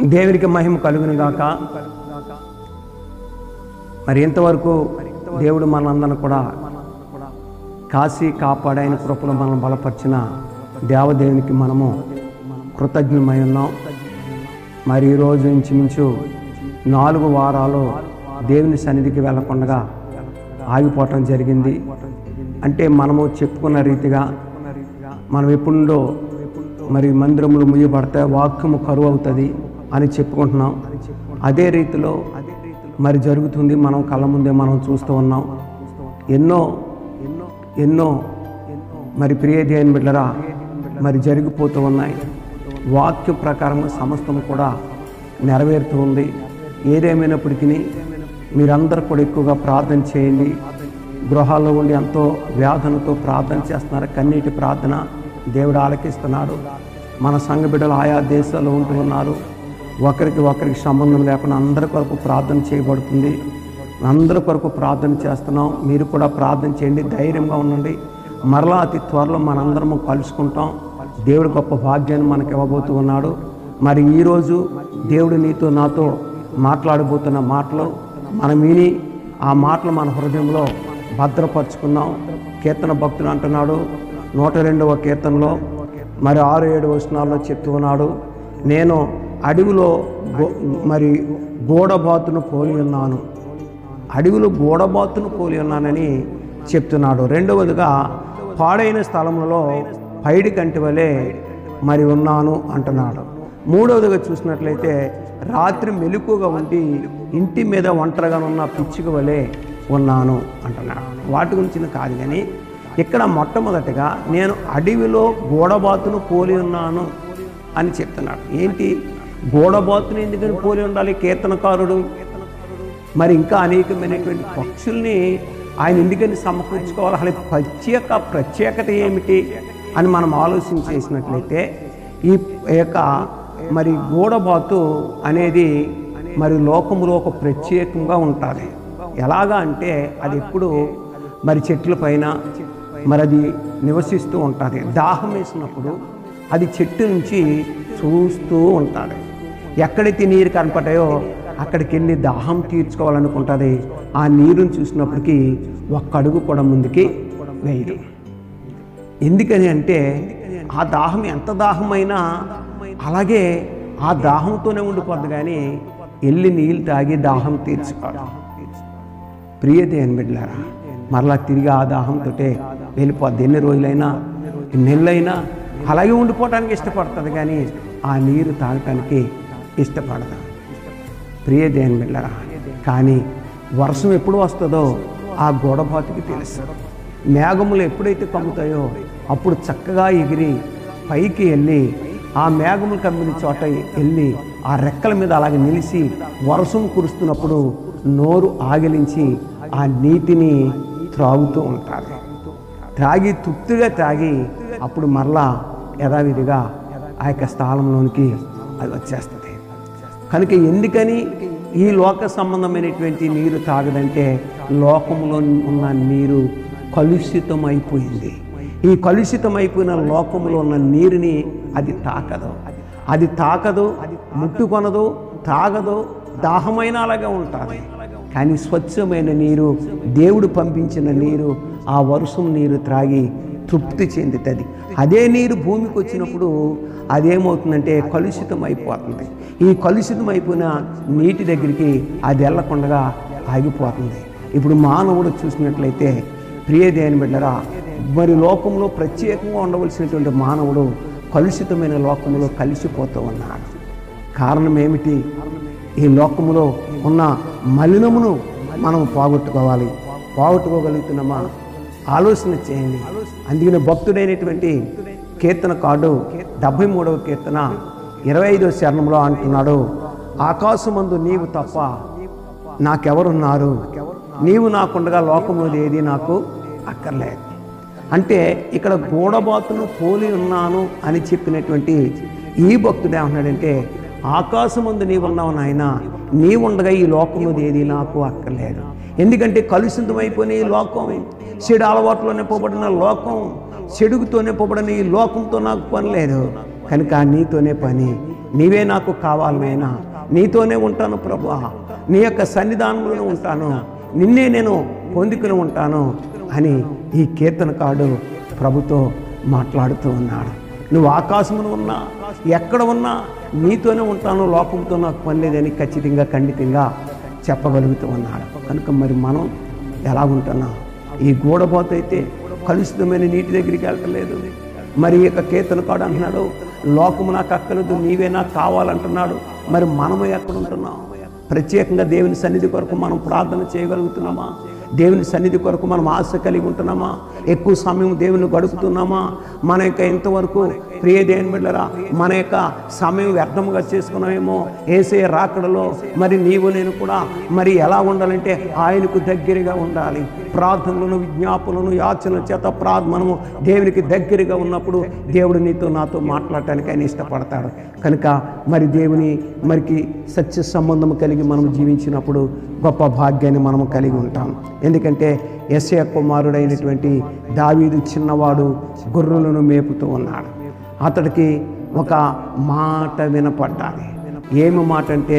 దేవునికి మహిమ కలుగును గాక మరి ఇంతవరకు దేవుడు మనందరిని కూడా కాశీ కాపాడైన కృపలు మనం బలపరిచిన దేవదేవునికి మనము కృతజ్ఞమై ఉన్నాం మరి ఈరోజు ఇంచుమించు నాలుగు వారాలు దేవుని సన్నిధికి వెళ్ళకుండా ఆగిపోవటం జరిగింది అంటే మనము చెప్పుకున్న రీతిగా మనం ఎప్పుడుండో మరి మందిరములు ముయ్యబడతాయి వాక్యము కరువు అవుతుంది అని చెప్పుకుంటున్నాం అదే రీతిలో మరి జరుగుతుంది మనం కళ్ళ ముందే మనం చూస్తూ ఉన్నాం ఎన్నో ఎన్నో మరి ప్రియ దేవుని బిడ్డరా మరి జరిగిపోతూ ఉన్నాయి వాక్య ప్రకారం సమస్తం కూడా నెరవేరుతూ ఉంది ఏదేమైనప్పటికీ మీరందరూ కూడా ఎక్కువగా ప్రార్థన చేయండి గృహాల్లో ఉండి ఎంతో వేదనతో ప్రార్థన చేస్తున్నారు కన్నీటి ప్రార్థన దేవుడు ఆలకిస్తున్నాడు మన సంఘ బిడ్డలు ఆయా దేశాల్లో ఉంటూ ఉన్నారు ఒకరికి ఒకరికి సంబంధం లేకుండా అందరి కొరకు ప్రార్థన చేయబడుతుంది అందరి కొరకు ప్రార్థన చేస్తున్నాం మీరు కూడా ప్రార్థన చేయండి ధైర్యంగా ఉండండి మరలా అతి త్వరలో మనందరము కలుసుకుంటాం దేవుడు గొప్ప భాగ్యాన్ని మనకు ఇవ్వబోతూ ఉన్నాడు మరి ఈరోజు దేవుడు నీతో నాతో మాట్లాడబోతున్న మాటలు మనం విని ఆ మాటలు మన హృదయంలో భద్రపరుచుకున్నాం కీర్తన భక్తులు అంటున్నాడు నూట రెండవ కీర్తనలో మరి ఆరు ఏడు వచనాల్లో చెప్తూ ఉన్నాడు నేను అడవిలో గో మరి గోడబాతును పోలి ఉన్నాను అడవిలో గోడబాతును పోలి ఉన్నానని చెప్తున్నాడు రెండవదిగా పాడైన స్థలములలో పైడి కంటి వలె మరి ఉన్నాను అంటున్నాడు మూడవదిగా చూసినట్లయితే రాత్రి మెలకుగా ఉండి ఇంటి మీద ఒంటరిగా ఉన్న పిచ్చిక వలె ఉన్నాను అంటున్నాడు వాటి గురించి కాదు కానీ ఇక్కడ మొట్టమొదటిగా నేను అడవిలో గోడబాతును పోలి ఉన్నాను అని చెప్తున్నాడు ఏంటి గోడబాతుని ఎందుకని పోలి ఉండాలి కీర్తనకారుడు మరి ఇంకా అనేకమైనటువంటి పక్షుల్ని ఆయన ఎందుకని సమకూర్చుకోవాలి అసలు ప్రత్యేక ప్రత్యేకత ఏమిటి అని మనం ఆలోచన చేసినట్లయితే ఈ యొక్క మరి గూడబాతు అనేది మరి లోకములో ఒక ప్రత్యేకంగా ఉంటుంది ఎలాగా అంటే అది ఎప్పుడు మరి చెట్ల పైన మరి అది నివసిస్తూ ఉంటుంది దాహం వేసినప్పుడు అది చెట్టు నుంచి చూస్తూ ఉంటుంది ఎక్కడైతే నీరు కనపడ్డాయో అక్కడికి వెళ్ళి దాహం తీర్చుకోవాలనుకుంటుంది ఆ నీరుని చూసినప్పటికీ ఒక్క అడుగు కూడా ముందుకి వేయదు ఎందుకని అంటే ఆ దాహం ఎంత దాహమైనా అలాగే ఆ దాహంతోనే ఉండిపోద్ది కానీ వెళ్ళి నీళ్ళు తాగి దాహం తీర్చుకోవడం ప్రియదేని బిడ్డలారా మరలా తిరిగి ఆ దాహంతో వెళ్ళిపోద్ది ఎన్ని రోజులైనా నెలలైనా అలాగే ఉండిపోవటానికి ఇష్టపడుతుంది కానీ ఆ నీరు తాగటానికి ఇష్టపడదు ప్రియదేని బిడ్డరా కానీ వర్షం ఎప్పుడు వస్తుందో ఆ గోడబాతుకి తెలుసు మేఘములు ఎప్పుడైతే కమ్ముతాయో అప్పుడు చక్కగా ఎగిరి పైకి వెళ్ళి ఆ మేఘములు కమ్మిన చోట వెళ్ళి ఆ రెక్కల మీద అలాగే నిలిచి వర్షం కురుస్తున్నప్పుడు నోరు ఆగిలించి ఆ నీటిని త్రాగుతూ ఉంటారు త్రాగి తృప్తిగా త్రాగి అప్పుడు మరలా యథావిధిగా ఆ యొక్క స్థానంలోనికి అది వచ్చేస్తుంది కనుక ఎందుకని ఈ లోక సంబంధమైనటువంటి నీరు తాగదంటే లోకంలో ఉన్న నీరు కలుషితమైపోయింది ఈ కలుషితమైపోయిన లోకంలో ఉన్న నీరుని అది తాకదు అది తాకదు ముట్టుకొనదు తాగదు దాహమైన అలాగే ఉంటుంది కానీ స్వచ్ఛమైన నీరు దేవుడు పంపించిన నీరు ఆ వర్షం నీరు త్రాగి తృప్తి చెందుతుంది అదే నీరు భూమికి వచ్చినప్పుడు అదేమవుతుందంటే కలుషితం అయిపోతుంది ఈ కలుషితం అయిపోయిన నీటి దగ్గరికి అది వెళ్ళకుండా ఆగిపోతుంది ఇప్పుడు మానవుడు చూసినట్లయితే ప్రియదేని బిడ్డరా మరి లోకంలో ప్రత్యేకంగా ఉండవలసినటువంటి మానవుడు కలుషితమైన లోకంలో కలిసిపోతూ ఉన్నాడు కారణం ఏమిటి ఈ లోకములో ఉన్న మలినమును మనం పోగొట్టుకోవాలి పోగొట్టుకోగలుగుతున్నామా ఆలోచన చేయండి అందుకని భక్తుడైనటువంటి కీర్తన కార్డు డెబ్భై మూడవ కీర్తన ఇరవై ఐదవ శరణంలో అంటున్నాడు ఆకాశమందు నీవు తప్ప నాకెవరున్నారు నీవు నాకుండగా లోకంలో ఏది నాకు అక్కర్లేదు అంటే ఇక్కడ గూడబాతును పోలి ఉన్నాను అని చెప్పినటువంటి ఈ భక్తుడు ఏమన్నాడంటే ఆకాశమందు నీవున్నావు నాయన నీవుండగా ఈ లోకంలో ఏది నాకు అక్కర్లేదు ఎందుకంటే కలుషితమైపోయిన ఈ లోకం చెడు అలవాట్లో నింపబడిన లోకం చెడుగుతో నింపబడిన ఈ లోకంతో నాకు పని లేదు కనుక నీతోనే పని నీవే నాకు కావాలనైనా నీతోనే ఉంటాను ప్రభు నీ యొక్క సన్నిధానంలోనే ఉంటాను నిన్నే నేను పొందుకుని ఉంటాను అని ఈ కీర్తనకాడు ప్రభుతో మాట్లాడుతూ ఉన్నాడు నువ్వు ఆకాశమును ఉన్నా ఎక్కడ ఉన్నా నీతోనే ఉంటాను లోకంతో నాకు పని లేదని ఖచ్చితంగా ఖండితంగా చెప్పగలుగుతూ ఉన్నాడు కనుక మరి మనం ఎలా ఉంటున్నాం ఈ గూడబోత అయితే కలుషితమైన నీటి దగ్గరికి వెళ్ళట్లేదు మరి ఈ యొక్క కీర్తన కాడు అంటున్నాడు లోకము నాకు అక్కలేదు నీవే నాకు కావాలంటున్నాడు మరి మనము ఎక్కడ ఉంటున్నాం ప్రత్యేకంగా దేవుని సన్నిధి కొరకు మనం ప్రార్థన చేయగలుగుతున్నామా దేవుని సన్నిధి కొరకు మనం ఆశ కలిగి ఉంటున్నామా ఎక్కువ సమయం దేవుని గడుపుతున్నామా మన యొక్క ఇంతవరకు ప్రియ దేవుని బిడ్డరా మన యొక్క సమయం వ్యర్థముగా చేసుకున్నామేమో ఏసే రాకడలో మరి నీవు నేను కూడా మరి ఎలా ఉండాలంటే ఆయనకు దగ్గరగా ఉండాలి ప్రార్థనలను విజ్ఞాపనలను యాచనల చేత ప్రార్థ మనము దేవునికి దగ్గరగా ఉన్నప్పుడు దేవుడు నీతో నాతో మాట్లాడటానికి ఆయన ఇష్టపడతాడు కనుక మరి దేవుని మరికి సత్య సంబంధం కలిగి మనం జీవించినప్పుడు గొప్ప భాగ్యాన్ని మనం కలిగి ఉంటాం ఎందుకంటే ఎస్ఏ కుమారుడైనటువంటి దావీదు చిన్నవాడు గొర్రెలను మేపుతూ ఉన్నాడు అతడికి ఒక మాట వినపడ్డాలి ఏమి మాట అంటే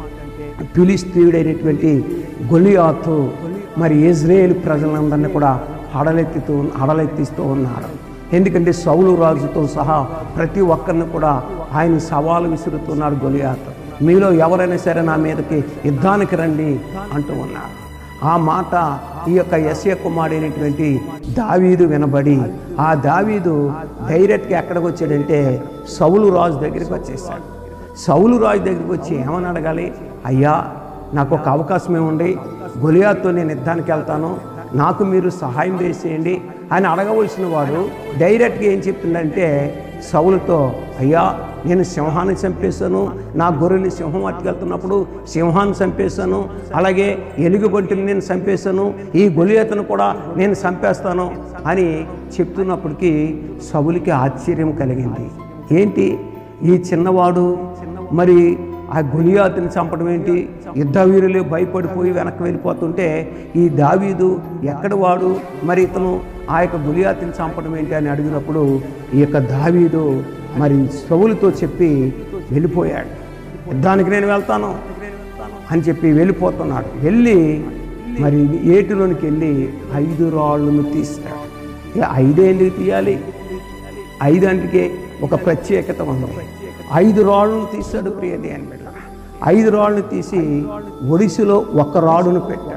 ఫిలిస్తీయుడైనటువంటి గొలియాతు మరి ఇజ్రాయేల్ ప్రజలందరినీ కూడా హడలెత్తుతూ హడలెత్తిస్తూ ఉన్నాడు ఎందుకంటే సౌలు రాజుతో సహా ప్రతి ఒక్కరిని కూడా ఆయన సవాలు విసురుతున్నాడు గొలియాతు మీలో ఎవరైనా సరే నా మీదకి యుద్ధానికి రండి అంటూ ఉన్నాడు ఆ మాట ఈ యొక్క యశ్య కుమారుడైనటువంటి దావీదు వినబడి ఆ దావీదు డైరెక్ట్గా ఎక్కడికి వచ్చాడంటే సౌలు రాజు దగ్గరికి వచ్చేసాడు సౌలు రాజు దగ్గరికి వచ్చి ఏమని అడగాలి అయ్యా నాకు ఒక అవకాశం ఏముంది గొలియాతో నేను యుద్ధానికి వెళ్తాను నాకు మీరు సహాయం చేసేయండి అని అడగవలసిన వాడు డైరెక్ట్గా ఏం చెప్తుందంటే సౌలుతో అయ్యా నేను సింహాన్ని చంపేశాను నా గొర్రెని సింహం అట్టుకెళ్తున్నప్పుడు సింహాన్ని చంపేశాను అలాగే ఎలుగుబంటిని నేను చంపేశాను ఈ గొలియతను కూడా నేను చంపేస్తాను అని చెప్తున్నప్పటికీ సౌలుకి ఆశ్చర్యం కలిగింది ఏంటి ఈ చిన్నవాడు మరి ఆ గొలియాతుని చంపడం ఏంటి యుద్ధ వీరులు భయపడిపోయి వెనక్కి వెళ్ళిపోతుంటే ఈ దావీదు ఎక్కడ వాడు మరి ఇతను ఆ యొక్క గులియాతిని చంపడం ఏంటి అని అడిగినప్పుడు ఈ యొక్క దావీదు మరి సౌలుతో చెప్పి వెళ్ళిపోయాడు యుద్ధానికి నేను వెళ్తాను అని చెప్పి వెళ్ళిపోతున్నాడు వెళ్ళి మరి ఏటిలోనికి వెళ్ళి ఐదు రాళ్ళను తీస్తాడు ఇక ఐదే ఎందుకు తీయాలి ఐదంటికే ఒక ప్రత్యేకత ఉంది ఐదు రాళ్ళను తీశాడు ప్రియది అని బిడ్డ ఐదు రాళ్ళను తీసి ఒడిశలో ఒక రాడును పెట్టాడు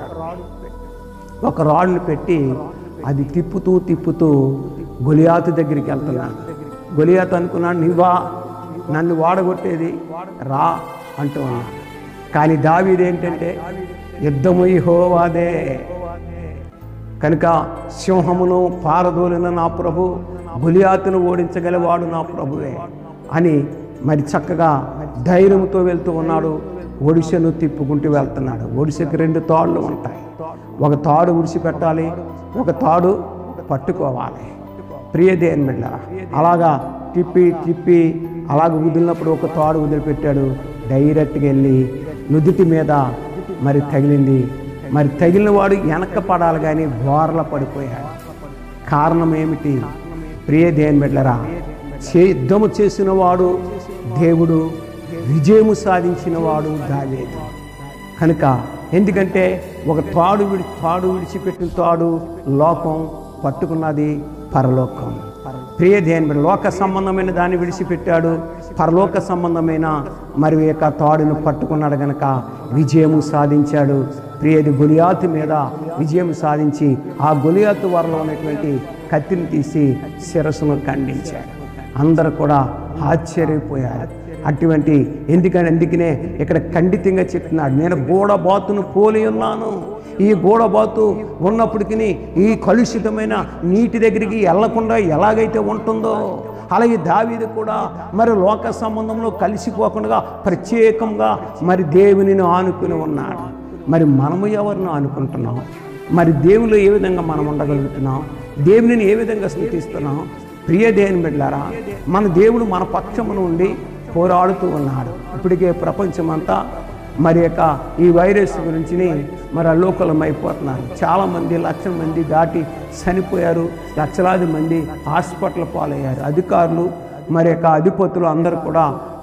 ఒక రాడును పెట్టి అది తిప్పుతూ తిప్పుతూ గొలియాతు దగ్గరికి వెళ్తున్నాడు గొలియాతు అనుకున్నాడు నువ్వా నన్ను వాడగొట్టేది రా అంటూ ఉన్నాడు కానీ దావీది ఏంటంటే యుద్ధము హోవాదే కనుక సింహమును పారదోలిన నా ప్రభు గులియాతును ఓడించగలవాడు నా ప్రభువే అని మరి చక్కగా ధైర్యంతో వెళ్తూ ఉన్నాడు ఒడిశను తిప్పుకుంటూ వెళ్తున్నాడు ఒడిశకి రెండు తాళ్ళు ఉంటాయి ఒక తాడు విడిచిపెట్టాలి ఒక తాడు పట్టుకోవాలి ప్రియదేన్ బిడ్డ అలాగా తిప్పి తిప్పి అలాగ వదిలినప్పుడు ఒక తాడు వదిలిపెట్టాడు డైరెక్ట్గా వెళ్ళి నుదుటి మీద మరి తగిలింది మరి తగిలిన వాడు వెనక్క పడాలి కానీ బోర్ల పడిపోయాడు కారణం ఏమిటి ప్రియ దేని బిడ్డరా చే యుద్ధము చేసిన వాడు దేవుడు విజయము సాధించిన వాడు దావేది కనుక ఎందుకంటే ఒక తాడు విడి తాడు విడిచిపెట్టిన తాడు లోకం పట్టుకున్నది పరలోకం ప్రియ దేని బిడ్డ లోక సంబంధమైన దాన్ని విడిచిపెట్టాడు పరలోక సంబంధమైన మరి యొక్క తాడును పట్టుకున్నాడు గనక విజయము సాధించాడు ప్రియది గొలియాతు మీద విజయం సాధించి ఆ గొలియాతు వరలో ఉన్నటువంటి కత్తిని తీసి శిరస్సును ఖండించాడు అందరూ కూడా ఆశ్చర్యపోయారు అటువంటి ఎందుకని అందుకనే ఇక్కడ ఖండితంగా చెప్తున్నాడు నేను గోడబాతును పోలి ఉన్నాను ఈ గోడబాతు ఉన్నప్పటికీ ఈ కలుషితమైన నీటి దగ్గరికి వెళ్లకుండా ఎలాగైతే ఉంటుందో అలాగే దావీదు కూడా మరి లోక సంబంధంలో కలిసిపోకుండా ప్రత్యేకంగా మరి దేవునిని ఆనుకుని ఉన్నాడు మరి మనము ఎవరిని ఆనుకుంటున్నాం మరి దేవునిలో ఏ విధంగా మనం ఉండగలుగుతున్నాం దేవునిని ఏ విధంగా స్థుతిస్తున్నాం ప్రియ దేవుని బిడ్డారా మన దేవుడు మన పక్షమును ఉండి పోరాడుతూ ఉన్నాడు ఇప్పటికే ప్రపంచమంతా మరి యొక్క ఈ వైరస్ గురించి మరి అలోకలం అయిపోతున్నారు చాలామంది లక్షల మంది దాటి చనిపోయారు లక్షలాది మంది హాస్పిటల్ పాలయ్యారు అధికారులు మరి యొక్క అధిపతులు అందరూ కూడా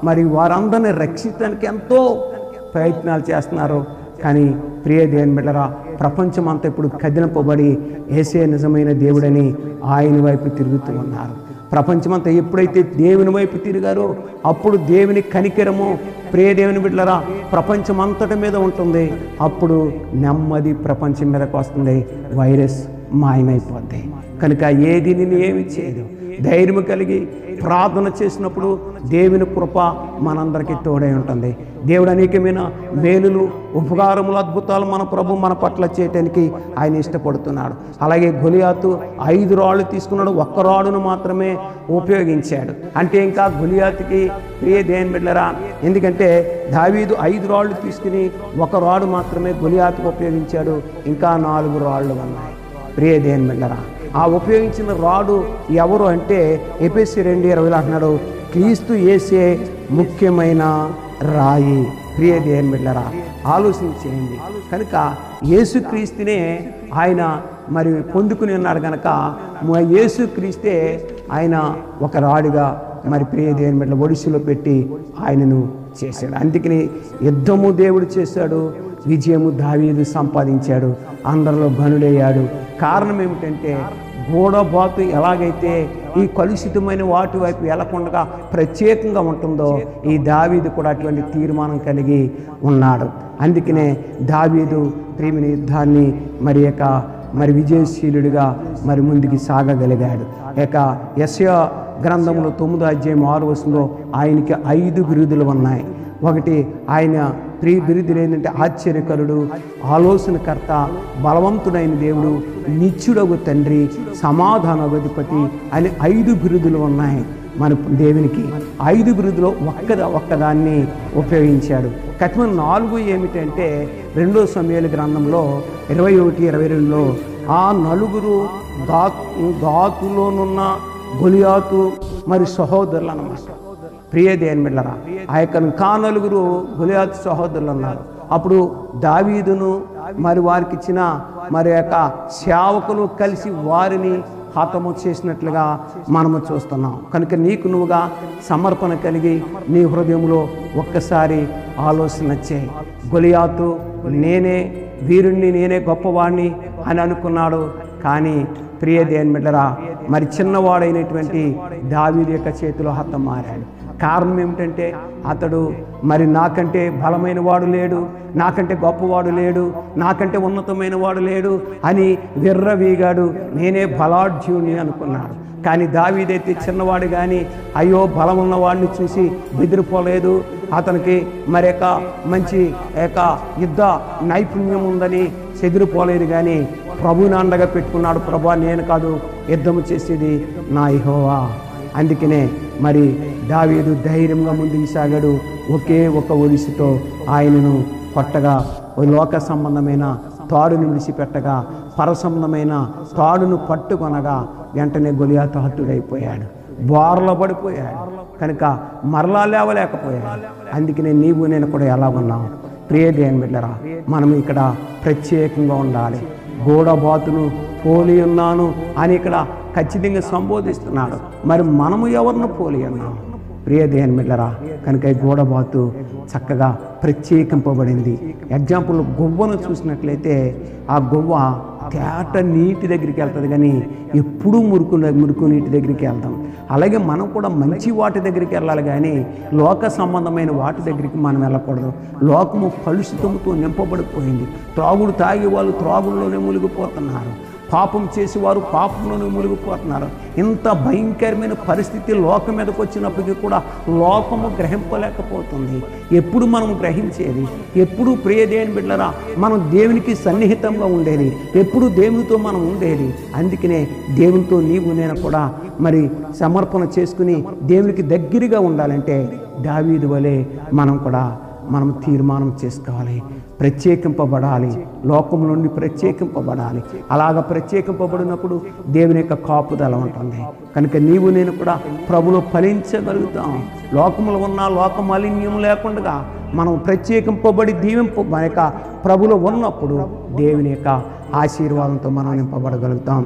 మరి వారందరిని రక్షించడానికి ఎంతో ప్రయత్నాలు చేస్తున్నారు కానీ ప్రియ దేవుని బిడ్డరా ప్రపంచం అంతా ఇప్పుడు కదిలింపబడి ఏసే నిజమైన దేవుడని ఆయన వైపు తిరుగుతూ ఉన్నారు ప్రపంచమంతా ఎప్పుడైతే దేవుని వైపు తిరిగారో అప్పుడు దేవుని కనికరము ప్రియ దేవుని బిడ్డలరా ప్రపంచం అంతటి మీద ఉంటుంది అప్పుడు నెమ్మది ప్రపంచం మీదకి వస్తుంది వైరస్ మాయమైపోద్ది కనుక ఏది నిన్ను ఏమి చేయదు ధైర్యం కలిగి ప్రార్థన చేసినప్పుడు దేవుని కృప మనందరికీ తోడై ఉంటుంది దేవుడు అనేకమైన మేలులు ఉపకారములు అద్భుతాలు మన ప్రభు మన పట్ల చేయటానికి ఆయన ఇష్టపడుతున్నాడు అలాగే గొలియాతు ఐదు రాళ్ళు తీసుకున్నాడు ఒక్క రాడును మాత్రమే ఉపయోగించాడు అంటే ఇంకా గొలియాతుకి ప్రియ దేని బిడ్డరా ఎందుకంటే దావీదు ఐదు రాళ్ళు తీసుకుని ఒక రాడు మాత్రమే గొలియాతుకు ఉపయోగించాడు ఇంకా నాలుగు రాళ్ళు ఉన్నాయి ప్రియ దేని బిడ్డరా ఆ ఉపయోగించిన రాడు ఎవరు అంటే ఎపిసి రెండు ఇరవైలో అంటున్నాడు క్రీస్తు ఏసే ముఖ్యమైన రాయి ప్రియ దేని బిడ్డరా ఆలోచించేయండి కనుక యేసుక్రీస్తునే ఆయన మరి పొందుకుని ఉన్నాడు కనుక మ- యేసుక్రీస్తే ఆయన ఒక రాడుగా మరి ప్రియ దేవుని బిడ్డల ఒడిసిలో పెట్టి ఆయనను చేశాడు అందుకని యుద్ధము దేవుడు చేశాడు విజయము దావీదు సంపాదించాడు అందరిలో గనుడయ్యాడు కారణం ఏమిటంటే గూడబాతు ఎలాగైతే ఈ కలుషితమైన వాటి వైపు వెళ్లకుండా ప్రత్యేకంగా ఉంటుందో ఈ దావీదు కూడా అటువంటి తీర్మానం కలిగి ఉన్నాడు అందుకనే దావీదు ప్రేమిని యుద్ధాన్ని మరి యొక్క మరి విజయశీలుడిగా మరి ముందుకు సాగగలిగాడు ఇక యశయ గ్రంథంలో తొమ్మిదో అధ్యాయం ఆరు వస్తుందో ఆయనకి ఐదు బిరుదులు ఉన్నాయి ఒకటి ఆయన ప్రియ బిరుదులు ఏంటంటే ఆశ్చర్యకరుడు ఆలోచనకర్త బలవంతుడైన దేవుడు నిత్యుడగు తండ్రి సమాధాన అధిపతి అని ఐదు బిరుదులు ఉన్నాయి మన దేవునికి ఐదు బిరుదులో ఒక్క ఒక్కదాన్ని ఉపయోగించాడు కఠిన నాలుగు ఏమిటంటే రెండో సమయాల గ్రంథంలో ఇరవై ఒకటి ఇరవై రెండులో ఆ నలుగురు గా గాతులోనున్న గొలియాతు మరి సహోదరులు అన్నమాట ప్రియ దేని బిడ్డరా ఆ యొక్క కా నలుగురు గులియాత్ సహోదరులు ఉన్నారు అప్పుడు దావీదును మరి వారికి ఇచ్చిన మరి యొక్క సేవకులు కలిసి వారిని హతము చేసినట్లుగా మనము చూస్తున్నాం కనుక నీకు నువ్వుగా సమర్పణ కలిగి నీ హృదయంలో ఒక్కసారి ఆలోచన చేయి గొలియాతు నేనే వీరుణ్ణి నేనే గొప్పవాణ్ణి అని అనుకున్నాడు కానీ ప్రియ దేని బిడ్డరా మరి చిన్నవాడైనటువంటి దావీదు యొక్క చేతిలో హతం మారాడు కారణం ఏమిటంటే అతడు మరి నాకంటే బలమైన వాడు లేడు నాకంటే గొప్పవాడు లేడు నాకంటే ఉన్నతమైన వాడు లేడు అని విర్రవీగాడు నేనే బలాఢ్యుని అనుకున్నాడు కానీ దావీదైతే చిన్నవాడు కానీ అయ్యో బలం ఉన్నవాడిని చూసి బెదిరిపోలేదు అతనికి మరి యొక్క మంచి యొక్క యుద్ధ నైపుణ్యం ఉందని చెదిరిపోలేదు కానీ ప్రభుని అండగా పెట్టుకున్నాడు ప్రభా నేను కాదు యుద్ధము చేసేది నా ఇహోవా అందుకనే మరి దావీదు ధైర్యంగా ముందుకు సాగాడు ఒకే ఒక ఒడిసితో ఆయనను కొట్టగా ఓ లోక సంబంధమైన తాడును విడిచిపెట్టగా పరసంబంధమైన తాడును పట్టుకొనగా వెంటనే గొలియాతో హత్తుడైపోయాడు బోర్లో పడిపోయాడు కనుక మరలా లేవలేకపోయాడు అందుకనే నీవు నేను కూడా ఎలా ఉన్నాం ప్రియ దేని బిడ్డరా మనం ఇక్కడ ప్రత్యేకంగా ఉండాలి గోడబాతును పోలి ఉన్నాను అని ఇక్కడ ఖచ్చితంగా సంబోధిస్తున్నాడు మరి మనము ఎవరిని పోలి ఉన్నాం ప్రియ దేని బిడ్డరా కనుక ఈ గోడబాతు చక్కగా ప్రత్యేకింపబడింది ఎగ్జాంపుల్ గువ్వను చూసినట్లయితే ఆ గువ్వ తేట నీటి దగ్గరికి వెళ్తుంది కానీ ఎప్పుడూ మురుకు మురుకు నీటి దగ్గరికి వెళ్తాం అలాగే మనం కూడా మంచి వాటి దగ్గరికి వెళ్ళాలి కానీ లోక సంబంధమైన వాటి దగ్గరికి మనం వెళ్ళకూడదు లోకము కలుషితంతో నింపబడిపోయింది త్రాగుడు తాగే వాళ్ళు త్రాగుల్లోనే మునిగిపోతున్నారు పాపం చేసేవారు పాపంలోనే మునిగిపోతున్నారు ఇంత భయంకరమైన పరిస్థితి లోకం మీదకి వచ్చినప్పటికీ కూడా లోకము గ్రహింపలేకపోతుంది ఎప్పుడు మనం గ్రహించేది ఎప్పుడు ప్రియ దేవుని బిడ్డరా మనం దేవునికి సన్నిహితంగా ఉండేది ఎప్పుడు దేవునితో మనం ఉండేది అందుకనే దేవునితో నీవు నేను కూడా మరి సమర్పణ చేసుకుని దేవునికి దగ్గరగా ఉండాలంటే దావీదు వలె మనం కూడా మనం తీర్మానం చేసుకోవాలి ప్రత్యేకింపబడాలి లోకం నుండి ప్రత్యేకింపబడాలి అలాగ ప్రత్యేకింపబడినప్పుడు దేవుని యొక్క కాపుదల ఉంటుంది కనుక నీవు నేను కూడా ప్రభులో ఫలించగలుగుతాం లోకములో ఉన్న లోక మాలిన్యం లేకుండా మనం ప్రత్యేకింపబడి దీవింప మన యొక్క ప్రభులో ఉన్నప్పుడు దేవుని యొక్క ఆశీర్వాదంతో మనం నింపబడగలుగుతాం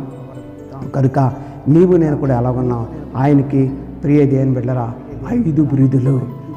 కనుక నీవు నేను కూడా ఎలా ఉన్నాం ఆయనకి ప్రియ దేని బిడ్డరా ఐదు బిరుదులు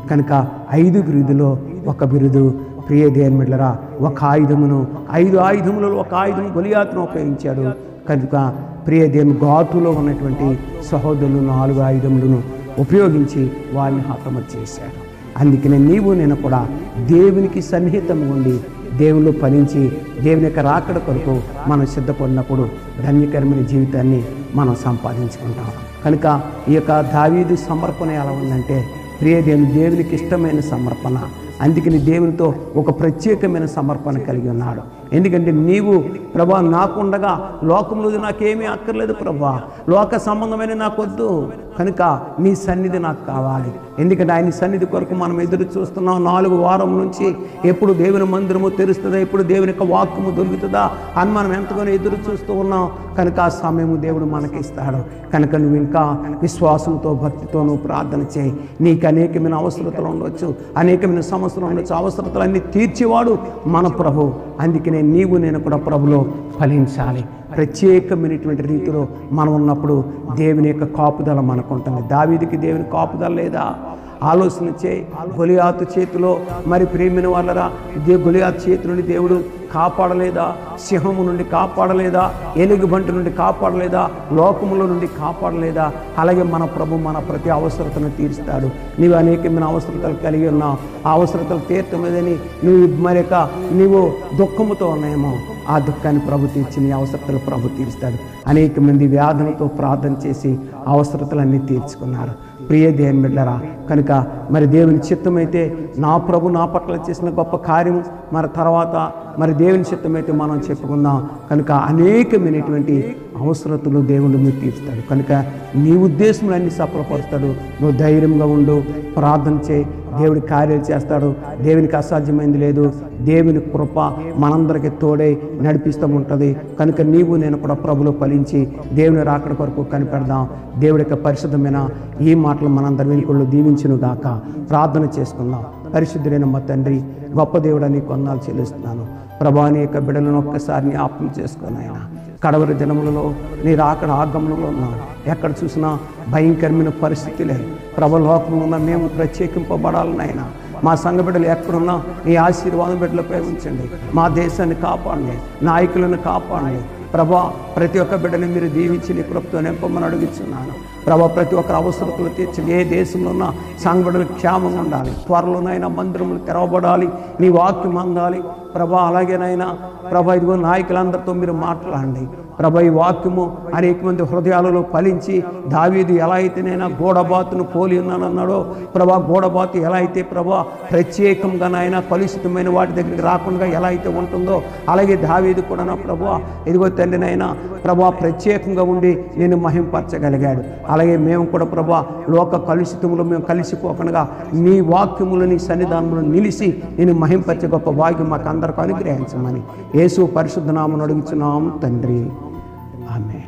కనుక ఐదు బిరుదులో ఒక బిరుదు ప్రియ దేనిమిడ్లరా ఒక ఆయుధమును ఐదు ఆయుధములలో ఒక ఆయుధం గొలియాతును ఉపయోగించాడు కనుక ప్రియ దేవుని ఘాటులో ఉన్నటువంటి సహోదరులు నాలుగు ఆయుధములను ఉపయోగించి వారిని హతమ చేశాడు అందుకనే నీవు నేను కూడా దేవునికి సన్నిహితంగా ఉండి దేవుళ్ళు ఫలించి దేవుని యొక్క రాకడ కొరకు మనం సిద్ధపడినప్పుడు ధన్యకరమైన జీవితాన్ని మనం సంపాదించుకుంటాం కనుక ఈ యొక్క దావీదు సమర్పణ ఎలా ఉందంటే ప్రియ దేవుని దేవునికి ఇష్టమైన సమర్పణ అందుకని దేవునితో ఒక ప్రత్యేకమైన సమర్పణ కలిగి ఉన్నాడు ఎందుకంటే నీవు ప్రభా నాకుండగా లోకంలో నాకేమీ అక్కర్లేదు ప్రభా లోక సంబంధమైన నాకొద్దు కనుక నీ సన్నిధి నాకు కావాలి ఎందుకంటే ఆయన సన్నిధి కొరకు మనం ఎదురు చూస్తున్నాం నాలుగు వారం నుంచి ఎప్పుడు దేవుని మందిరము తెరుస్తుందా ఎప్పుడు దేవుని యొక్క వాక్యము దొరుకుతుందా అని మనం ఎంతగానో ఎదురు చూస్తూ ఉన్నాం కనుక ఆ సమయము దేవుడు మనకి ఇస్తాడు కనుక నువ్వు ఇంకా విశ్వాసంతో భక్తితో నువ్వు ప్రార్థన చేయి నీకు అనేకమైన అవసరతలు ఉండొచ్చు అనేకమైన సమస్యలు ఉండొచ్చు అవసరతలన్నీ తీర్చేవాడు మన ప్రభు అందుకనే నీవు నేను కూడా ప్రభులో ఫలించాలి ప్రత్యేకమైనటువంటి రీతిలో మనం ఉన్నప్పుడు దేవుని యొక్క కాపుదల మనకు ఉంటుంది దావీదికి దేవుని కాపుదల లేదా ఆలోచన చేయి గొలియాతు చేతిలో మరి ప్రేమిన వాళ్ళరా దే గొలియాతు చేతి నుండి దేవుడు కాపాడలేదా సింహము నుండి కాపాడలేదా ఎలుగుబంటి నుండి కాపాడలేదా లోకముల నుండి కాపాడలేదా అలాగే మన ప్రభు మన ప్రతి అవసరతను తీరుస్తాడు నీవు అనేకమైన అవసరతలు కలిగి ఉన్నావు ఆ అవసరతలు తీర్చలేదని నువ్వు మరి యొక్క నీవు దుఃఖముతో ఉన్నాయేమో ఆ దుఃఖాన్ని ప్రభు తీర్చి నీ అవసరతలు ప్రభు తీరుస్తాడు అనేక మంది వ్యాధులతో ప్రార్థన చేసి అవసరతలన్నీ తీర్చుకున్నారు ప్రియ దేవుని బిడ్డరా కనుక మరి దేవుని చిత్తమైతే నా ప్రభు నా పట్ల చేసిన గొప్ప కార్యం మరి తర్వాత మరి దేవుని చిత్తమైతే మనం చెప్పుకుందాం కనుక అనేకమైనటువంటి అవసరతలు దేవుడు మీరు తీరుస్తాడు కనుక నీ ఉద్దేశంలో అన్ని సఫలపరుస్తాడు నువ్వు ధైర్యంగా ఉండు ప్రార్థన చేయి దేవుడి కార్యాలు చేస్తాడు దేవునికి అసాధ్యమైంది లేదు దేవుని కృప మనందరికీ తోడై నడిపిస్తూ ఉంటుంది కనుక నీవు నేను కూడా ప్రభులో ఫలించి దేవుని రాకడ కొరకు కనిపెడదాం దేవుడి యొక్క పరిశుద్ధమైన ఈ మాటలు మనందరి వెనుకళ్ళు దీవించును గాక ప్రార్థన చేసుకుందాం పరిశుద్ధుడైన మా తండ్రి గొప్ప దేవుడని కొందాలు చెల్లిస్తున్నాను ప్రభాని యొక్క బిడలను ఒక్కసారి జ్ఞాపకం చేసుకుని ఆయన కడవరి దినములలో నీ రాకడ ఆగమనంలో ఉన్నాం ఎక్కడ చూసినా భయంకరమైన పరిస్థితులే ప్రభలోకంలో ఉన్న మేము ప్రత్యేకింపబడాలని ఆయన మా సంఘ బిడ్డలు ఎక్కడున్నా నీ ఆశీర్వాదం బిడ్డలపై ఉంచండి మా దేశాన్ని కాపాడండి నాయకులను కాపాడండి ప్రభా ప్రతి ఒక్క బిడ్డని మీరు దీవించి నీ కృపతో నింపమని అడుగుతున్నాను ప్రభా ప్రతి ఒక్కరు అవసరతలు తీర్చండి ఏ దేశంలో ఉన్న సంఘ బిడ్డలు క్షేమం ఉండాలి త్వరలోనైనా మందిరములు తెరవబడాలి నీ వాక్యం అందాలి ప్రభా అలాగేనైనా ప్రభా ఇదిగో నాయకులందరితో మీరు మాట్లాడండి ప్రభా ఈ వాక్యము అనేక మంది హృదయాలలో ఫలించి దావీదు ఎలా అయితేనైనా గోడబాతును పోలి ఉన్నానన్నాడో ప్రభా గోడబాతు ఎలా అయితే ప్రభా ప్రత్యేకంగా నాయన కలుషితమైన వాటి దగ్గరికి రాకుండా ఎలా అయితే ఉంటుందో అలాగే దావీదు కూడా నా ప్రభా ఇదిగో తండ్రినైనా ప్రభా ప్రత్యేకంగా ఉండి నేను మహింపరచగలిగాడు అలాగే మేము కూడా ప్రభా లోక కలుషితములు మేము కలిసిపోకుండా నీ వాక్యములు నీ సన్నిధానంలో నిలిచి నేను మహింపరచే గొప్ప భాగ్యం మాకు అందరికీ అనుగ్రహించమని యేసు పరిశుద్ధ నామను అడుగుచున్నాము తండ్రి ఆమె